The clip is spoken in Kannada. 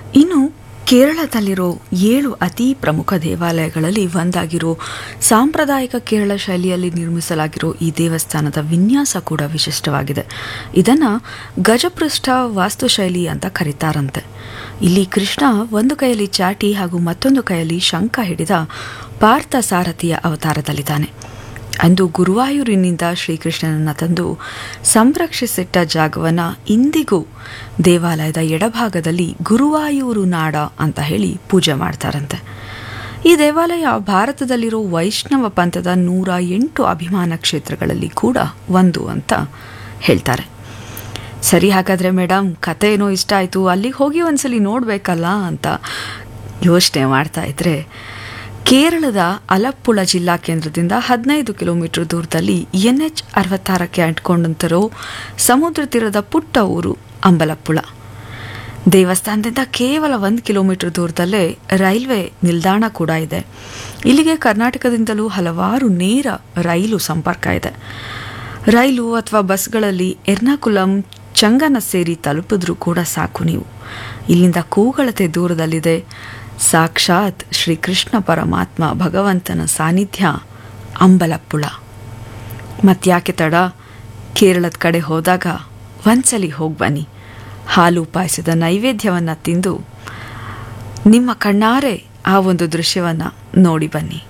ಇನ್ನು ಕೇರಳದಲ್ಲಿರೋ ಏಳು ಅತಿ ಪ್ರಮುಖ ದೇವಾಲಯಗಳಲ್ಲಿ ಒಂದಾಗಿರೋ ಸಾಂಪ್ರದಾಯಿಕ ಕೇರಳ ಶೈಲಿಯಲ್ಲಿ ನಿರ್ಮಿಸಲಾಗಿರೋ ಈ ದೇವಸ್ಥಾನದ ವಿನ್ಯಾಸ ಕೂಡ ವಿಶಿಷ್ಟವಾಗಿದೆ ಇದನ್ನು ಗಜಪೃಷ್ಠ ವಾಸ್ತುಶೈಲಿ ಅಂತ ಕರೀತಾರಂತೆ ಇಲ್ಲಿ ಕೃಷ್ಣ ಒಂದು ಕೈಯಲ್ಲಿ ಚಾಟಿ ಹಾಗೂ ಮತ್ತೊಂದು ಕೈಯಲ್ಲಿ ಶಂಖ ಹಿಡಿದ ಪಾರ್ಥ ಸಾರಥಿಯ ಅವತಾರದಲ್ಲಿದ್ದಾನೆ ಅಂದು ಗುರುವಾಯೂರಿನಿಂದ ಶ್ರೀಕೃಷ್ಣನನ್ನು ತಂದು ಸಂರಕ್ಷಿಸಿಟ್ಟ ಜಾಗವನ್ನು ಇಂದಿಗೂ ದೇವಾಲಯದ ಎಡಭಾಗದಲ್ಲಿ ಗುರುವಾಯೂರು ನಾಡ ಅಂತ ಹೇಳಿ ಪೂಜೆ ಮಾಡ್ತಾರಂತೆ ಈ ದೇವಾಲಯ ಭಾರತದಲ್ಲಿರೋ ವೈಷ್ಣವ ಪಂಥದ ನೂರ ಎಂಟು ಅಭಿಮಾನ ಕ್ಷೇತ್ರಗಳಲ್ಲಿ ಕೂಡ ಒಂದು ಅಂತ ಹೇಳ್ತಾರೆ ಸರಿ ಹಾಗಾದರೆ ಮೇಡಮ್ ಕತೆ ಏನೋ ಇಷ್ಟ ಆಯಿತು ಅಲ್ಲಿಗೆ ಹೋಗಿ ಒಂದ್ಸಲಿ ನೋಡಬೇಕಲ್ಲ ಅಂತ ಯೋಚನೆ ಮಾಡ್ತಾ ಇದ್ರೆ ಕೇರಳದ ಅಲಪ್ಪುಳ ಜಿಲ್ಲಾ ಕೇಂದ್ರದಿಂದ ಹದಿನೈದು ಕಿಲೋಮೀಟರ್ ದೂರದಲ್ಲಿ ಎನ್ ಎಚ್ ಅರವತ್ತಾರಕ್ಕೆ ಅಂಟ್ಕೊಂಡಂತಿರೋ ಸಮುದ್ರ ತೀರದ ಪುಟ್ಟ ಊರು ಅಂಬಲಪ್ಪುಳ ದೇವಸ್ಥಾನದಿಂದ ಕೇವಲ ಒಂದು ಕಿಲೋಮೀಟರ್ ದೂರದಲ್ಲೇ ರೈಲ್ವೆ ನಿಲ್ದಾಣ ಕೂಡ ಇದೆ ಇಲ್ಲಿಗೆ ಕರ್ನಾಟಕದಿಂದಲೂ ಹಲವಾರು ನೇರ ರೈಲು ಸಂಪರ್ಕ ಇದೆ ರೈಲು ಅಥವಾ ಬಸ್ಗಳಲ್ಲಿ ಎರ್ನಾಕುಲಂ ಚಂಗನ ಸೇರಿ ತಲುಪಿದ್ರೂ ಕೂಡ ಸಾಕು ನೀವು ಇಲ್ಲಿಂದ ಕೂಗಳತೆ ದೂರದಲ್ಲಿದೆ ಸಾಕ್ಷಾತ್ ಶ್ರೀಕೃಷ್ಣ ಪರಮಾತ್ಮ ಭಗವಂತನ ಸಾನ್ನಿಧ್ಯ ಅಂಬಲಪ್ಪುಳ ಮತ್ಯಾಕೆ ತಡ ಕೇರಳದ ಕಡೆ ಹೋದಾಗ ಒಂದ್ಸಲಿ ಹೋಗಿ ಬನ್ನಿ ಹಾಲು ಪಾಯಸದ ನೈವೇದ್ಯವನ್ನು ತಿಂದು ನಿಮ್ಮ ಕಣ್ಣಾರೆ ಆ ಒಂದು ದೃಶ್ಯವನ್ನು ನೋಡಿ ಬನ್ನಿ